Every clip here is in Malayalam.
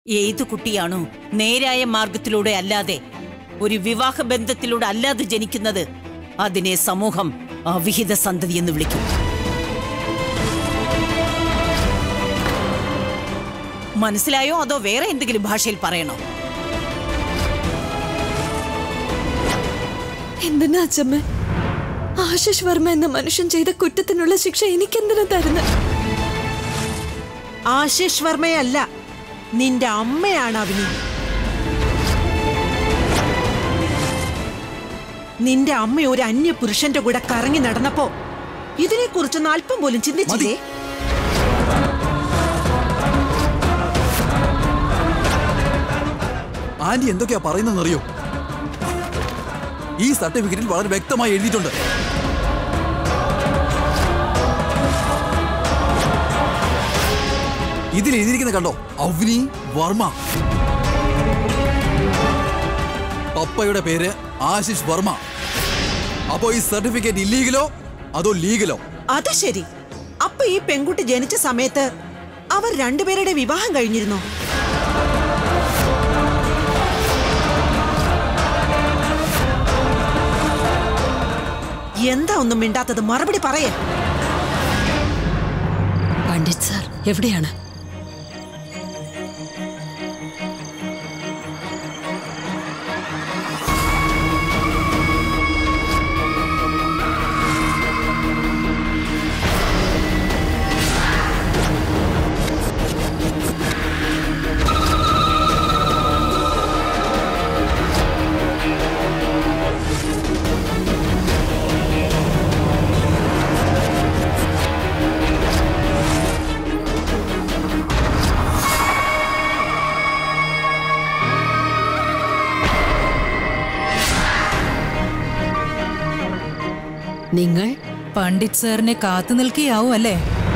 ഏതു കുട്ടിയാണോ നേരായ മാർഗത്തിലൂടെ അല്ലാതെ ഒരു വിവാഹ ബന്ധത്തിലൂടെ അല്ലാതെ ജനിക്കുന്നത് അതിനെ സമൂഹം അവിഹിത സന്തതി എന്ന് വിളിക്കും മനസ്സിലായോ അതോ വേറെ എന്തെങ്കിലും ഭാഷയിൽ പറയണോ എന്തിനാ അച്ഛമ്മ ആശിഷ് വർമ്മ എന്ന മനുഷ്യൻ ചെയ്ത കുറ്റത്തിനുള്ള ശിക്ഷ എനിക്കെന്തിനാ തരുന്നത് ആശിഷ് വർമ്മയല്ല നിന്റെ അമ്മയാണ് അവനി നിന്റെ അമ്മ ഒരു അന്യ പുരുഷന്റെ കൂടെ കറങ്ങി നടന്നപ്പോ ഇതിനെക്കുറിച്ചൊന്ന് അല്പം പോലും ചിന്തിച്ചില്ലേ ആന്റി എന്തൊക്കെയാ പറയുന്നതെന്നറിയോ ഈ സർട്ടിഫിക്കറ്റിൽ വളരെ വ്യക്തമായി എഴുതിയിട്ടുണ്ട് ഇതിൽ എഴുതിയിരിക്കുന്ന കണ്ടോ അവനി വർമ്മ പപ്പയുടെ പേര് ആശിഷ് വർമ്മ അപ്പോ ഈ സർട്ടിഫിക്കറ്റ് ഇല്ലീഗലോ അതോ ലീഗലോ അത് ശരി അപ്പൊ ഈ പെൺകുട്ടി ജനിച്ച സമയത്ത് അവർ രണ്ടുപേരുടെ വിവാഹം കഴിഞ്ഞിരുന്നോ എന്താ ഒന്നും മിണ്ടാത്തത് മറുപടി പറയേ പണ്ഡിറ്റ് സാർ എവിടെയാണ് നിങ്ങൾ പണ്ഡിറ്റ് സാറിനെ കാത്തു നിൽക്കുകയാവും അല്ലേ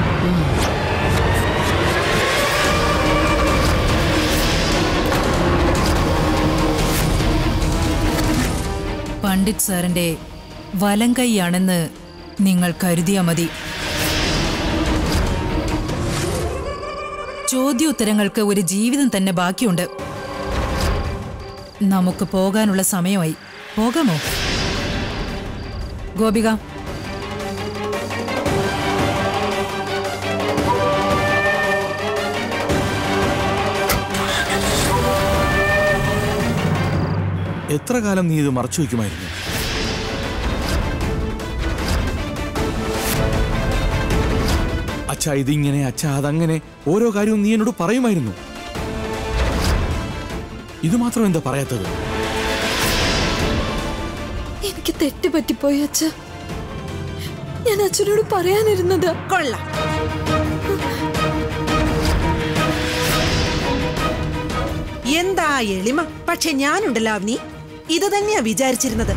പണ്ഡിറ്റ് സാറിന്റെ വലം കൈയാണെന്ന് നിങ്ങൾ കരുതിയാ മതി ചോദ്യോത്തരങ്ങൾക്ക് ഒരു ജീവിതം തന്നെ ബാക്കിയുണ്ട് നമുക്ക് പോകാനുള്ള സമയമായി പോകാമോ ഗോപിക എത്ര കാലം നീ ഇത് മറച്ചു വയ്ക്കുമായിരുന്നു അച്ഛാ ഇതിങ്ങനെ അച്ഛാ അതങ്ങനെ ഓരോ കാര്യവും നീ എന്നോട് പറയുമായിരുന്നു ഇത് മാത്രം എന്താ പറയാത്തത് എനിക്ക് തെറ്റ് പറ്റിപ്പോയി അച്ഛ ഞാൻ അച്ഛനോട് പറയാനിരുന്നത് കൊള്ളാം എന്താ എളിമ പക്ഷെ ഞാനുണ്ടല്ലോ അവനി ഇത് തന്നെയാ വിചാരിച്ചിരുന്നത്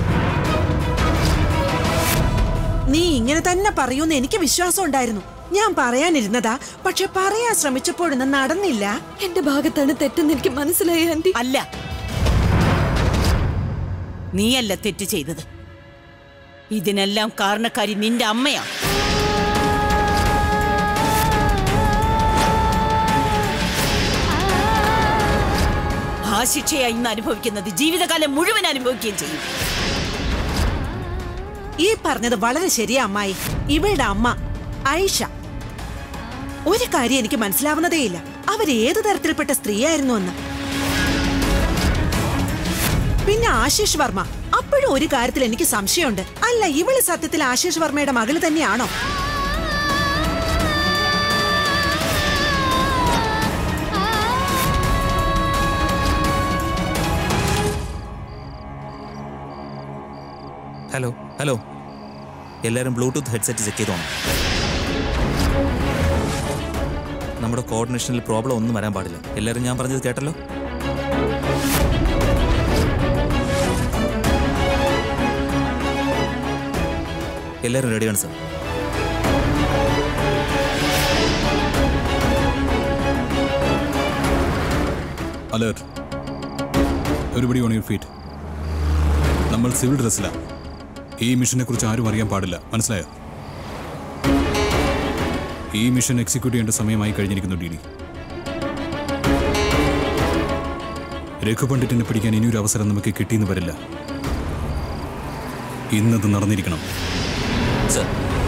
നീ ഇങ്ങനെ തന്നെ പറയൂന്ന് എനിക്ക് വിശ്വാസം ഉണ്ടായിരുന്നു ഞാൻ പറയാനിരുന്നതാ പക്ഷെ പറയാൻ ശ്രമിച്ചപ്പോഴൊന്നും നടന്നില്ല എന്റെ ഭാഗത്താണ് തെറ്റെന്ന് എനിക്ക് മനസ്സിലായി ആന്റി അല്ല നീയല്ല തെറ്റ് ചെയ്തത് ഇതിനെല്ലാം കാരണക്കാരി നിന്റെ അമ്മയാ ആ ശിക്ഷയാ ഇന്ന് അനുഭവിക്കുന്നത് ജീവിതകാലം മുഴുവൻ അനുഭവിക്കുകയും ചെയ്യും ഈ പറഞ്ഞത് വളരെ ശരിയാ അമ്മായി ഇവളുടെ അമ്മ ഐഷ ഒരു കാര്യം എനിക്ക് മനസ്സിലാവുന്നതേയില്ല അവർ ഏത് തരത്തിൽപ്പെട്ട സ്ത്രീയായിരുന്നു എന്ന് പിന്നെ ആശിഷ് വർമ്മ അപ്പോഴും ഒരു കാര്യത്തിൽ എനിക്ക് സംശയമുണ്ട് അല്ല ഇവള് സത്യത്തിൽ ആശിഷ് വർമ്മയുടെ മകള് തന്നെയാണോ ഹലോ ഹലോ എല്ലാവരും ബ്ലൂടൂത്ത് ഹെഡ്സെറ്റ് ചെക്ക് ചെയ്തോണം നമ്മുടെ കോർഡിനേഷനിൽ പ്രോബ്ലം ഒന്നും വരാൻ പാടില്ല എല്ലാവരും ഞാൻ പറഞ്ഞത് കേട്ടല്ലോ എല്ലാവരും റെഡിയാണ് sir alert everybody on your feet നമ്മൾ സിവിൽ ഡ്രസ്സിലാണ് ഈ മിഷനെ കുറിച്ച് ആരും അറിയാൻ പാടില്ല മനസ്സിലായോ ഈ മിഷൻ എക്സിക്യൂട്ട് ചെയ്യേണ്ട സമയമായി കഴിഞ്ഞിരിക്കുന്നു ഡി ഡി രഘു പണ്ഡിറ്റിനെ പിടിക്കാൻ ഇനിയൊരു അവസരം നമുക്ക് കിട്ടിയെന്ന് വരില്ല ഇന്നത് നടന്നിരിക്കണം സർ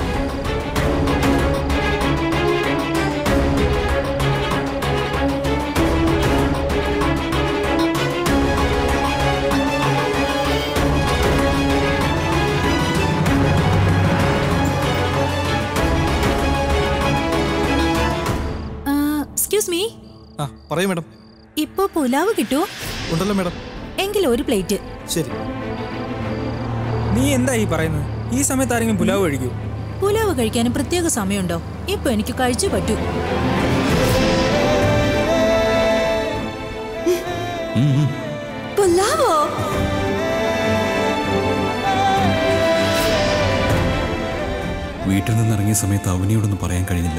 എക്സ്ക്യൂസ് മീ ആ പറയൂ മാഡം ഇപ്പോ പുലാവ് കിട്ടുമോ ഉണ്ടല്ലോ മാഡം എങ്കിൽ ഒരു പ്ലേറ്റ് ശരി നീ എന്താ ഈ പറയുന്നത് ഈ സമയത്ത് ആരെങ്കിലും പുലാവ് കഴിക്കൂ പുലാവ് കഴിക്കാനും പ്രത്യേക സമയമുണ്ടോ ഇപ്പൊ എനിക്ക് കഴിച്ചു പറ്റൂ പുലാവോ വീട്ടിൽ നിന്ന് ഇറങ്ങിയ സമയത്ത് അവനിയോടൊന്നും പറയാൻ കഴിഞ്ഞില്ല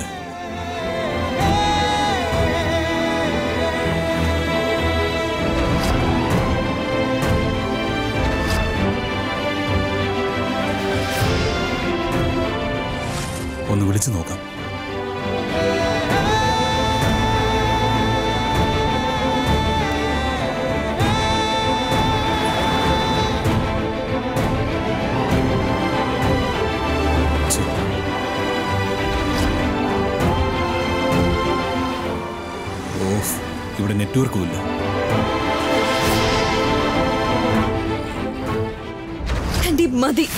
ഒന്ന് വിളിച്ചു നോക്കാം ഛെ, ഓഫ് ഇവിടെ നെറ്റ്വർക്കും ഇല്ല ആന്റി മതി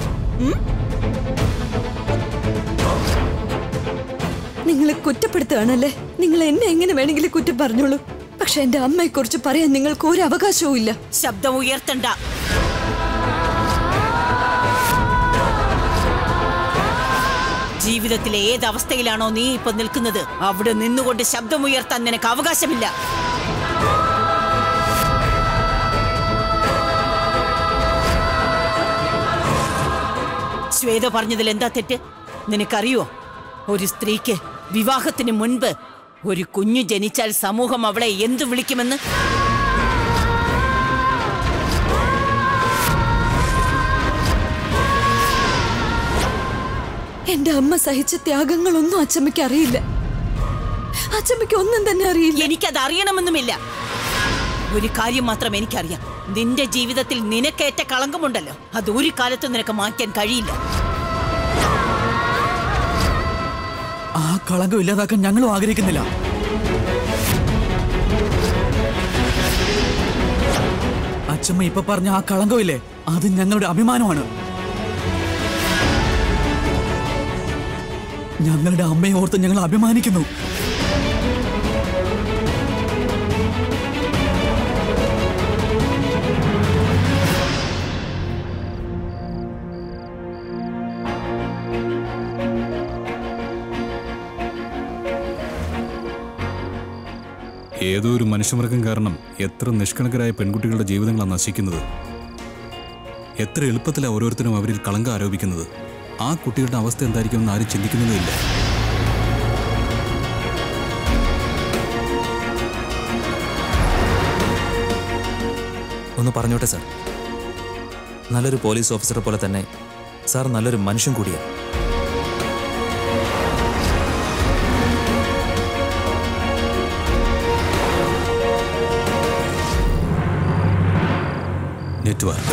നിങ്ങളെ കുറ്റപ്പെടുത്തുകയാണല്ലേ നിങ്ങൾ എന്നെ എങ്ങനെ വേണമെങ്കിലും കുറ്റം പറഞ്ഞോളൂ പക്ഷെ എന്റെ അമ്മയെ കുറിച്ച് പറയാൻ നിങ്ങൾക്ക് ഒരു അവകാശവും ഇല്ല ശബ്ദം ഉയർത്തണ്ട ജീവിതത്തിലെ ഏത് അവസ്ഥയിലാണോ നീ ഇപ്പൊ നിൽക്കുന്നത് അവിടെ നിന്നുകൊണ്ട് ശബ്ദമുയർത്താൻ നിനക്ക് അവകാശമില്ല ശ്വേത പറഞ്ഞതിൽ എന്താ തെറ്റ് നിനക്കറിയോ ഒരു സ്ത്രീക്ക് വിവാഹത്തിന് മുൻപ് ഒരു കുഞ്ഞു ജനിച്ചാൽ സമൂഹം അവളെ എന്തു വിളിക്കുമെന്ന് എന്റെ അമ്മ സഹിച്ച ത്യാഗങ്ങളൊന്നും അച്ചമ്മയ്ക്ക് അറിയില്ല അച്ചമ്മയ്ക്ക് ഒന്നും തന്നെ അറിയില്ല എനിക്കത് അറിയണമെന്നുമില്ല ഒരു കാര്യം മാത്രം എനിക്കറിയാം നിന്റെ ജീവിതത്തിൽ നിനക്കേറ്റ കളങ്കമുണ്ടല്ലോ അത് ഒരു കാലത്തും നിനക്ക് മാറ്റാൻ കഴിയില്ല ആ കളങ്കം ഇല്ലാതാക്കാൻ ഞങ്ങളും ആഗ്രഹിക്കുന്നില്ല അച്ഛമ്മ ഇപ്പൊ പറഞ്ഞ ആ കളങ്കമില്ലേ അത് ഞങ്ങളുടെ അഭിമാനമാണ് ഞങ്ങളുടെ അമ്മയെ ഓർത്ത് ഞങ്ങൾ അഭിമാനിക്കുന്നു ഏതോ ഒരു മനുഷ്യമൃഗം കാരണം എത്ര നിഷ്കണക്കരായ പെൺകുട്ടികളുടെ ജീവിതങ്ങളാണ് നശിക്കുന്നത് എത്ര എളുപ്പത്തിലാണ് ഓരോരുത്തരും അവരിൽ കളങ്കം ആരോപിക്കുന്നത് ആ കുട്ടികളുടെ അവസ്ഥ എന്തായിരിക്കുമെന്ന് ആരും ചിന്തിക്കുന്നതുമില്ല ഒന്ന് പറഞ്ഞോട്ടെ സാർ നല്ലൊരു പോലീസ് ഓഫീസറെ പോലെ തന്നെ സാർ നല്ലൊരു മനുഷ്യൻ കൂടിയാണ് നെറ്റ്വർക്ക്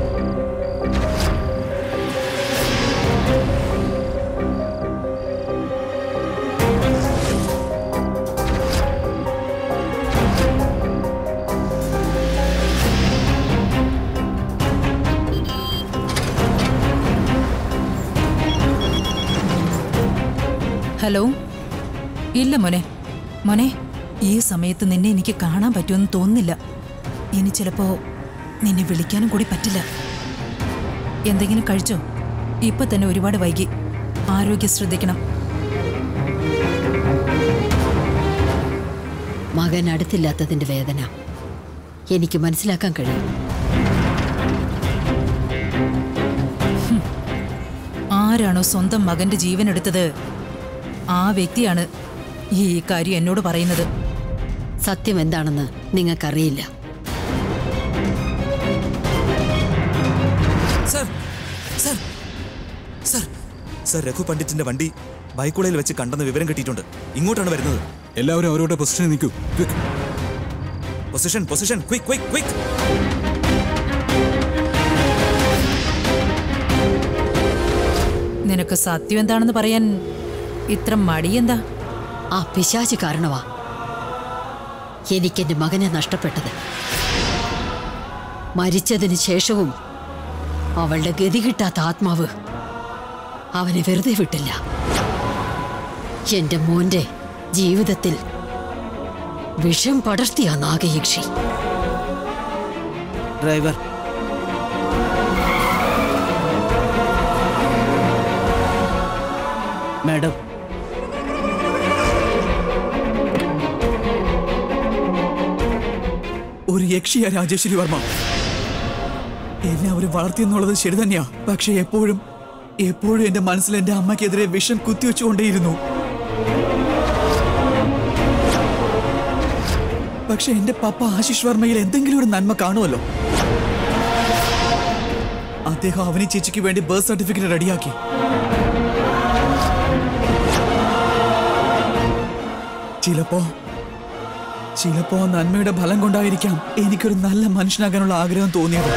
ഹലോ ഇല്ല മോനെ മോനെ ഈ സമയത്ത് നിന്നെ എനിക്ക് കാണാൻ പറ്റുമെന്ന് തോന്നുന്നില്ല ഇനി ചിലപ്പോ നിന്നെ വിളിക്കാനും കൂടി പറ്റില്ല എന്തെങ്കിലും കഴിച്ചോ ഇപ്പൊ തന്നെ ഒരുപാട് വൈകി ആരോഗ്യം ശ്രദ്ധിക്കണം മകൻ അടുത്തില്ലാത്തതിന്റെ വേദന എനിക്ക് മനസ്സിലാക്കാൻ കഴിയും ആരാണോ സ്വന്തം മകന്റെ ജീവൻ എടുത്തത് ആ വ്യക്തിയാണ് ഈ കാര്യം എന്നോട് പറയുന്നത് സത്യം എന്താണെന്ന് നിങ്ങൾക്കറിയില്ല sir sir sir sir Raghu പണ്ഡിറ്റിന്റെ വണ്ടി ബൈക്കുളയിൽ വെച്ച് കണ്ടെന്ന് വിവരം കിട്ടിയിട്ടുണ്ട് ഇങ്ങോട്ടാണ് വരുന്നത് എല്ലാവരും അവരവരുടെ പൊസിഷനിൽ നിൽക്കൂ quick position position quick quick quick നിനക്ക് സത്യം എന്താണെന്ന് പറയാൻ ഇത്ര മടിയെന്താ ആ പിശാച് കാരണമാ എനിക്കെന്റെ മകനെ നഷ്ടപ്പെട്ടത് മരിച്ചതിന് ശേഷവും അവളുടെ ഗതി കിട്ടാത്ത ആത്മാവ് അവനെ വെറുതെ വിട്ടില്ല എന്റെ മോന്റെ ജീവിതത്തിൽ വിഷം പടർത്തിയ നാഗയക്ഷി ഡ്രൈവർ മാഡം ഒരു യക്ഷിയ രാജേശ്വരി വർമ്മ എന്നെ അവർ വളർത്തിയെന്നുള്ളത് ശരി തന്നെയാ പക്ഷെ എപ്പോഴും എപ്പോഴും എന്റെ മനസ്സിൽ എന്റെ അമ്മയ്ക്കെതിരെ വിഷം കുത്തിവെച്ചുകൊണ്ടേയിരുന്നു പക്ഷെ എന്റെ പപ്പ ആശിഷ് വർമ്മയിൽ എന്തെങ്കിലും ഒരു നന്മ കാണുമല്ലോ അദ്ദേഹം അവനി ചേച്ചിക്ക് വേണ്ടി ബർത്ത് സർട്ടിഫിക്കറ്റ് റെഡിയാക്കി ചിലപ്പോ ചിലപ്പോ നന്മയുടെ ഫലം കൊണ്ടായിരിക്കാം എനിക്കൊരു നല്ല മനുഷ്യനാകാനുള്ള ആഗ്രഹം തോന്നിയത്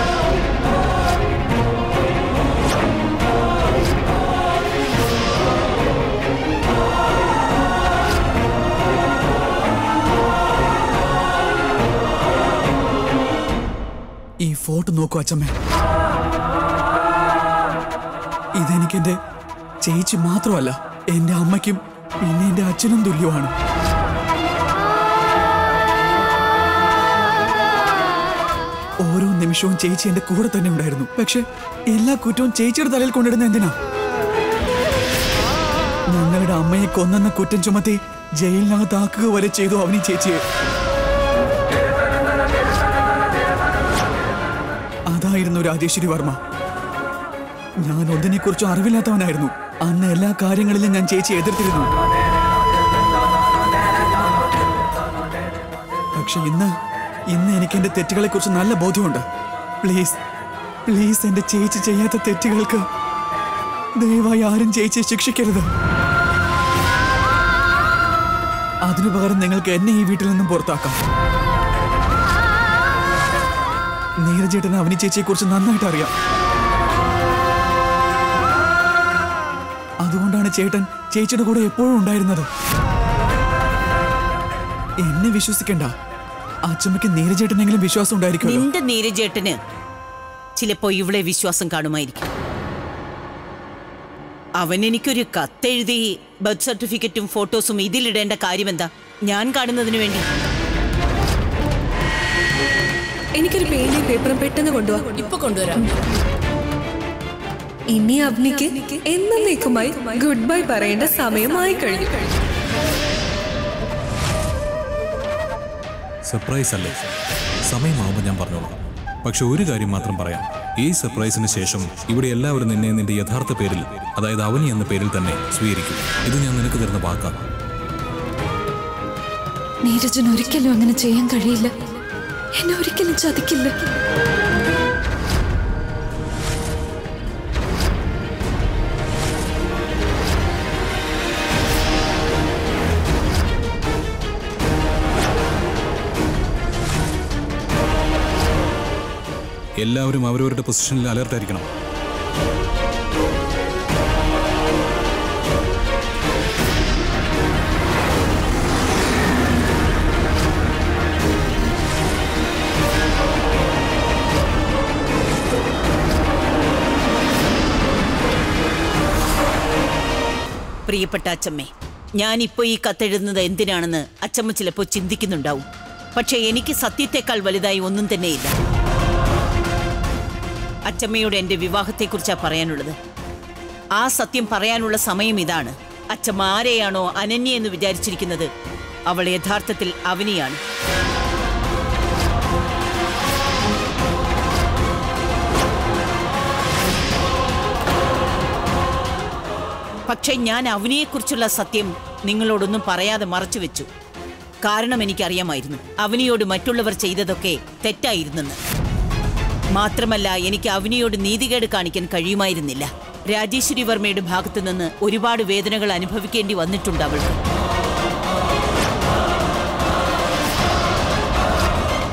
ഈ ഫോട്ടോ നോക്കൂ അച്ഛമ്മേ ഇതെനിക്ക് എന്റെ ചേച്ചി മാത്രമല്ല എന്റെ അമ്മയ്ക്കും പിന്നെ എന്റെ അച്ഛനും തുല്യമാണ് ഓരോ നിമിഷവും ചേച്ചി എന്റെ കൂടെ തന്നെ ഉണ്ടായിരുന്നു പക്ഷെ എല്ലാ കുറ്റവും ചേച്ചിയുടെ തലയിൽ കൊണ്ടിടുന്ന എന്തിനാ ഞങ്ങളുടെ അമ്മയെ കൊന്നെന്ന കുറ്റം ചുമത്തി ജയിലിനകത്താക്കുക വരെ ചെയ്തു അവനി ചേച്ചിയെ അതായിരുന്നു രാജേശ്വരി വർമ്മ ഞാൻ ഒന്നിനെ കുറിച്ചും അറിവില്ലാത്തവനായിരുന്നു അന്ന് എല്ലാ കാര്യങ്ങളിലും ഞാൻ ചേച്ചി എതിർത്തിരുന്നു പക്ഷെ ഇന്ന് ഇന്ന് എനിക്ക് എന്റെ തെറ്റുകളെ കുറിച്ച് നല്ല ബോധ്യമുണ്ട് പ്ലീസ് പ്ലീസ് എന്റെ ചേച്ചി ചെയ്യാത്ത തെറ്റുകൾക്ക് ദയവായി ആരും ചേച്ചിയെ ശിക്ഷിക്കരുത് അതിനു പകരം നിങ്ങൾക്ക് എന്നെ ഈ വീട്ടിൽ നിന്നും പുറത്താക്കാം നീരജേട്ടന് അവനി ചേച്ചിയെ കുറിച്ച് നന്നായിട്ട് അറിയാം അതുകൊണ്ടാണ് ചേട്ടൻ ചേച്ചിയുടെ കൂടെ എപ്പോഴും ഉണ്ടായിരുന്നത് എന്നെ വിശ്വസിക്കണ്ട അച്ഛമ്മയ്ക്ക് നീരജേട്ടനെങ്കിലും വിശ്വാസം ഉണ്ടായിരിക്കുമല്ലോ നിന്റെ നീരജേട്ടന് ചിലപ്പോ ഇവളെ വിശ്വാസം കാണുമായിരിക്കും അവൻ എനിക്കൊരു കത്തെഴുതി ബർത്ത് സർട്ടിഫിക്കറ്റും ഫോട്ടോസും ഇതിലിടേണ്ട കാര്യമെന്താ ഞാൻ കാണുന്നതിന് വേണ്ടി എനിക്കൊരു പേനയും പേപ്പറും പെട്ടെന്ന് കൊണ്ടുപോവാ ഇപ്പൊ കൊണ്ടുവരാം ഇനി അവനിക്ക് എന്നേക്കുമായി ഗുഡ് ബൈ പറയേണ്ട സമയമായി കഴിഞ്ഞു സർപ്രൈസ് അല്ലേ സമയമാവുമ്പോൾ ഞാൻ പറഞ്ഞോളാം പക്ഷെ ഒരു കാര്യം മാത്രം പറയാം ഈ സർപ്രൈസിന് ശേഷം ഇവിടെ എല്ലാവരും നിന്നെ നിന്റെ യഥാർത്ഥ പേരിൽ അതായത് അവനി എന്ന പേരിൽ തന്നെ സ്വീകരിക്കും ഇത് ഞാൻ നിനക്ക് തരുന്ന വാക്കാണ് നീരജൻ ഒരിക്കലും അങ്ങനെ ചെയ്യാൻ കഴിയില്ല എന്നെ ഒരിക്കലും ചതിക്കില്ല എല്ലാവരും അവരവരുടെ പൊസിഷനിൽ അലർട്ടായിരിക്കണം പ്രിയപ്പെട്ട അച്ചമ്മേ ഞാനിപ്പോ ഈ കത്തെഴുതുന്നത് എന്തിനാണെന്ന് അച്ചമ്മ ചിലപ്പോൾ ചിന്തിക്കുന്നുണ്ടാവും പക്ഷെ എനിക്ക് സത്യത്തെക്കാൾ വലുതായി ഒന്നും തന്നെയില്ല അച്ചമ്മയോട് എന്റെ വിവാഹത്തെക്കുറിച്ചാ പറയാനുള്ളത് ആ സത്യം പറയാനുള്ള സമയം ഇതാണ് അച്ചമ്മ ആരെയാണോ അനന്യ എന്ന് വിചാരിച്ചിരിക്കുന്നത് അവൾ യഥാർത്ഥത്തിൽ അവനിയാണ് പക്ഷെ ഞാൻ അവനിയെക്കുറിച്ചുള്ള സത്യം നിങ്ങളോടൊന്നും പറയാതെ മറച്ചു വെച്ചു കാരണം എനിക്കറിയാമായിരുന്നു അവനിയോട് മറ്റുള്ളവർ ചെയ്തതൊക്കെ തെറ്റായിരുന്നെന്ന് മാത്രമല്ല എനിക്ക് അവനിയോട് നീതികേട് കാണിക്കാൻ കഴിയുമായിരുന്നില്ല രാജേശ്വരി വർമ്മയുടെ ഭാഗത്തു നിന്ന് ഒരുപാട് വേദനകൾ അനുഭവിക്കേണ്ടി വന്നിട്ടുണ്ട് അവൾക്ക്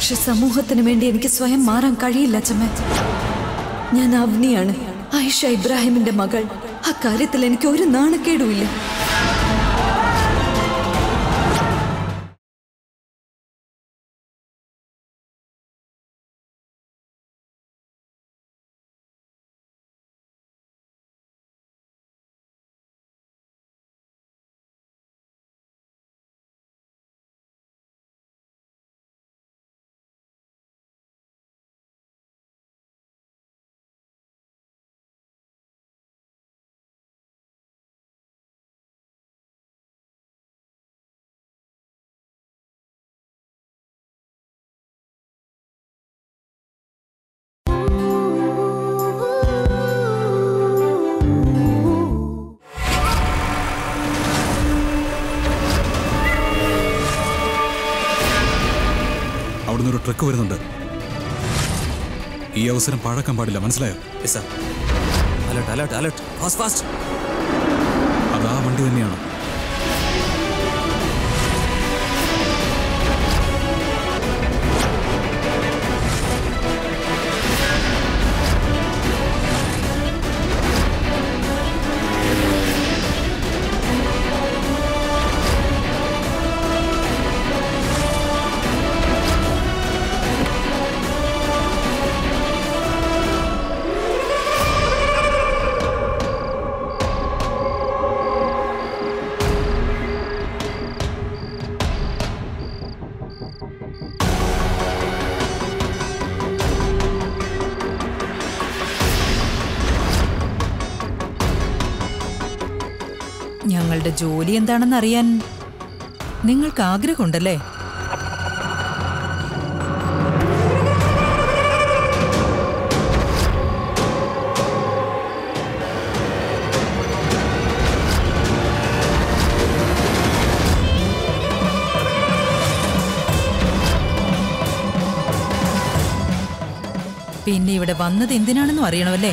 പക്ഷെ സമൂഹത്തിന് വേണ്ടി എനിക്ക് സ്വയം മാറാൻ കഴിയില്ല അച്ഛമ്മ ഞാൻ അവനിയാണ് ആയിഷ ഇബ്രാഹിമിന്റെ മകൾ അക്കാര്യത്തിൽ എനിക്ക് ഒരു നാണക്കേടുമില്ല അവിടുന്ന് ഒരു ട്രക്ക് വരുന്നുണ്ട് ഈ അവസരം പാഴാക്കാൻ പാടില്ല മനസ്സിലായോ alert alert alert fast fast അതാ വണ്ടി തന്നെയാണ് ഞങ്ങളുടെ ജോലി എന്താണെന്ന് അറിയാൻ നിങ്ങൾക്ക് ആഗ്രഹമുണ്ടല്ലേ പിന്നെ ഇവിടെ വന്നത് എന്തിനാണെന്നും അറിയണമല്ലേ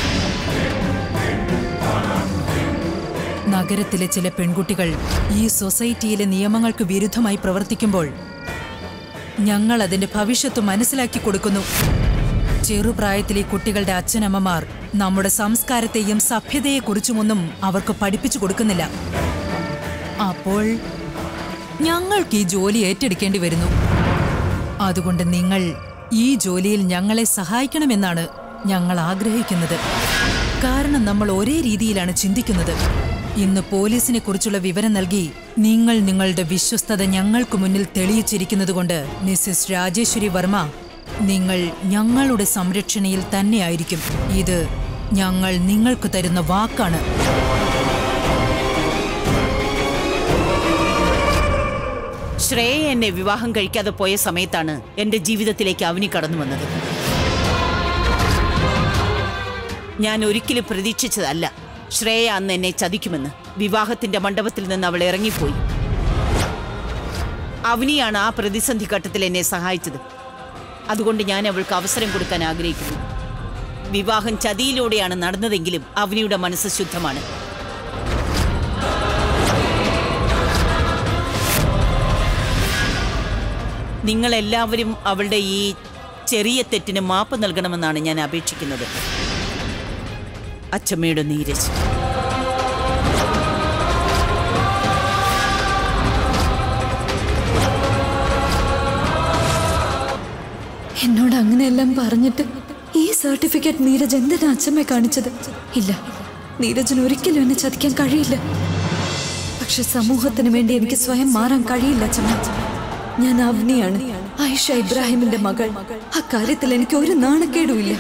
നഗരത്തിലെ ചില പെൺകുട്ടികൾ ഈ സൊസൈറ്റിയിലെ നിയമങ്ങൾക്ക് വിരുദ്ധമായി പ്രവർത്തിക്കുമ്പോൾ ഞങ്ങൾ അതിന്റെ ഭവിഷ്യത്ത് മനസ്സിലാക്കി കൊടുക്കുന്നു ചെറുപ്രായത്തിലെ കുട്ടികളുടെ അച്ഛനമ്മമാർ നമ്മുടെ സംസ്കാരത്തെയും സഭ്യതയെക്കുറിച്ചുമൊന്നും അവർക്ക് പഠിപ്പിച്ചു കൊടുക്കുന്നില്ല അപ്പോൾ ഞങ്ങൾക്ക് ഈ ജോലി ഏറ്റെടുക്കേണ്ടി വരുന്നു അതുകൊണ്ട് നിങ്ങൾ ഈ ജോലിയിൽ ഞങ്ങളെ സഹായിക്കണമെന്നാണ് ഞങ്ങൾ ആഗ്രഹിക്കുന്നത് കാരണം നമ്മൾ ഒരേ രീതിയിലാണ് ചിന്തിക്കുന്നത് ഇന്ന് പോലീസിനെ കുറിച്ചുള്ള വിവരം നൽകി നിങ്ങൾ നിങ്ങളുടെ വിശ്വസ്തത ഞങ്ങൾക്ക് മുന്നിൽ തെളിയിച്ചിരിക്കുന്നതുകൊണ്ട് മിസ്സിസ് രാജേശ്വരി വർമ്മ നിങ്ങൾ ഞങ്ങളുടെ സംരക്ഷണയിൽ തന്നെയായിരിക്കും ഇത് ഞങ്ങൾ നിങ്ങൾക്ക് തരുന്ന വാക്കാണ് ശ്രേയ എന്നെ വിവാഹം കഴിക്കാതെ പോയ സമയത്താണ് എന്റെ ജീവിതത്തിലേക്ക് അവനി കടന്നു വന്നത് ഞാൻ ഒരിക്കലും പ്രതീക്ഷിച്ചതല്ല ശ്രേയ അന്ന് എന്നെ ചതിക്കുമെന്ന് വിവാഹത്തിന്റെ മണ്ഡപത്തിൽ നിന്ന് അവൾ ഇറങ്ങിപ്പോയി അവനിയാണ് ആ പ്രതിസന്ധി ഘട്ടത്തിൽ എന്നെ സഹായിച്ചത് അതുകൊണ്ട് ഞാൻ അവൾക്ക് അവസരം കൊടുക്കാൻ ആഗ്രഹിക്കുന്നു വിവാഹം ചതിയിലൂടെയാണ് നടന്നതെങ്കിലും അവനിയുടെ മനസ്സ് ശുദ്ധമാണ് നിങ്ങളെല്ലാവരും അവളുടെ ഈ ചെറിയ തെറ്റിന് മാപ്പ് നൽകണമെന്നാണ് ഞാൻ അപേക്ഷിക്കുന്നത് അച്ചമ്മയുടെ നീരജ് എന്നോട് അങ്ങനെയെല്ലാം പറഞ്ഞിട്ട് ഈ സർട്ടിഫിക്കറ്റ് നീരജ് എന്തിനാ അച്ഛമ്മയെ കാണിച്ചത് ഇല്ല നീരജിന് ഒരിക്കലും എന്നെ ചതിക്കാൻ കഴിയില്ല പക്ഷെ സമൂഹത്തിന് വേണ്ടി എനിക്ക് സ്വയം മാറാൻ കഴിയില്ല അച്ഛമ്മ ഞാൻ അവനിയാണ് ആയിഷ ഇബ്രാഹിമിന്റെ മകൾ അക്കാര്യത്തിൽ എനിക്ക് ഒരു നാണക്കേടുമില്ല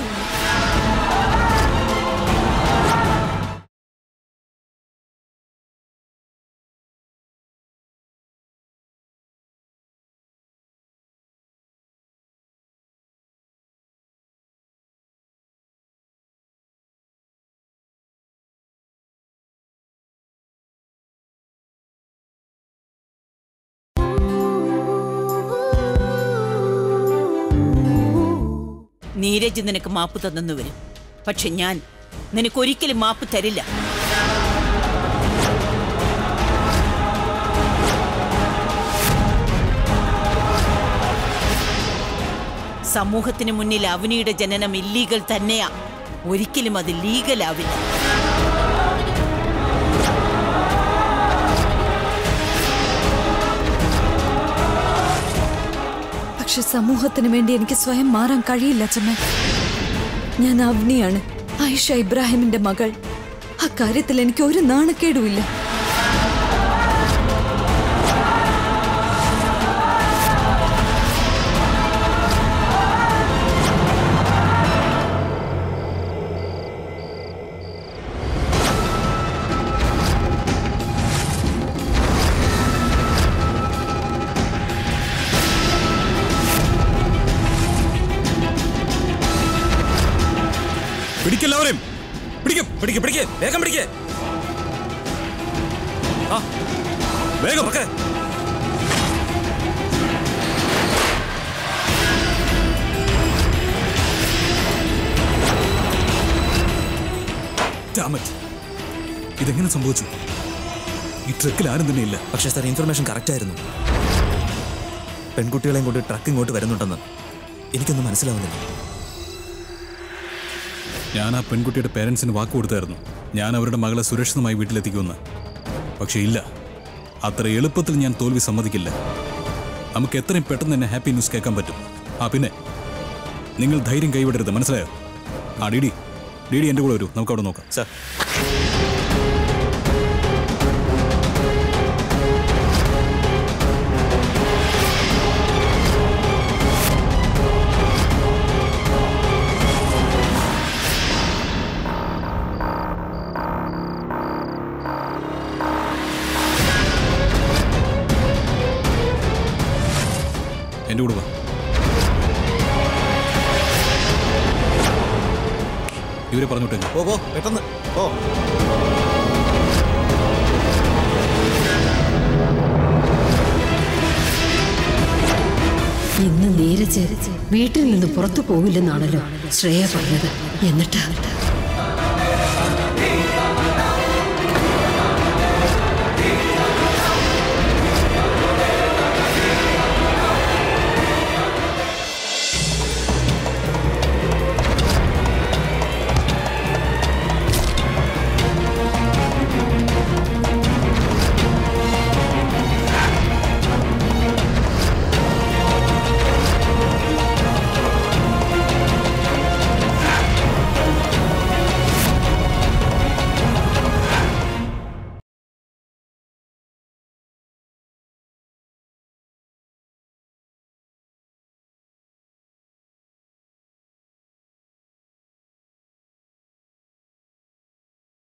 നീരജ് നിനക്ക് മാപ്പ് തന്നെന്ന് വരും പക്ഷെ ഞാൻ നിനക്കൊരിക്കലും മാപ്പ് തരില്ല സമൂഹത്തിന് മുന്നിൽ അവനിയുടെ ജനനം ഇല്ലീഗൽ തന്നെയാ ഒരിക്കലും അത് ലീഗലാവില്ല പക്ഷെ സമൂഹത്തിന് വേണ്ടി എനിക്ക് സ്വയം മാറാൻ കഴിയില്ല അച്ഛമ്മ ഞാൻ അവനിയാണ് ആയിഷ ഇബ്രാഹിമിന്റെ മകൾ അക്കാര്യത്തിൽ എനിക്ക് ഒരു നാണക്കേടുമില്ല പിടിക്കെല്ലാവരെയും പിടിക്കും പിടിക്ക് പിടിക്ക് വേഗം പിടിക്ക് ആ വേഗം ഒക്കെ ഇതെങ്ങനെ സംഭവിച്ചു ഈ ട്രക്കിൽ ആരും തന്നെ ഇല്ല പക്ഷേ സാർ ഇൻഫർമേഷൻ കറക്റ്റ് ആയിരുന്നു പെൺകുട്ടികളെയും കൊണ്ട് ട്രക്ക് ഇങ്ങോട്ട് വരുന്നുണ്ടെന്ന് എനിക്കൊന്നും മനസ്സിലാവുന്നില്ല ഞാൻ ആ പെൺകുട്ടിയുടെ പേരൻസിന് വാക്ക് കൊടുത്തായിരുന്നു ഞാൻ അവരുടെ മകളെ സുരക്ഷിതമായി വീട്ടിലെത്തിക്കുമെന്ന് പക്ഷേ ഇല്ല അത്ര എളുപ്പത്തിൽ ഞാൻ തോൽവി സമ്മതിക്കില്ല നമുക്ക് എത്രയും പെട്ടെന്ന് തന്നെ ഹാപ്പി ന്യൂസ് കേൾക്കാൻ പറ്റും ആ പിന്നെ നിങ്ങൾ ധൈര്യം കൈവിടരുത് മനസ്സിലായോ ആ ഡി ഡി ഡി ഡി എൻ്റെ കൂടെ വരൂ നമുക്ക് അവിടെ നോക്കാം സാർ എൻ്റെ കൂടെ വാ ഇവരെ പറഞ്ഞോട്ടേക്ക് ഓ പോ പെട്ടെന്ന് ഓ ഇന്ന് നീരജ് വീട്ടിൽ നിന്ന് പുറത്തു പോവില്ലെന്നാണല്ലോ ശ്രേയ പറഞ്ഞത് എന്നിട്ട്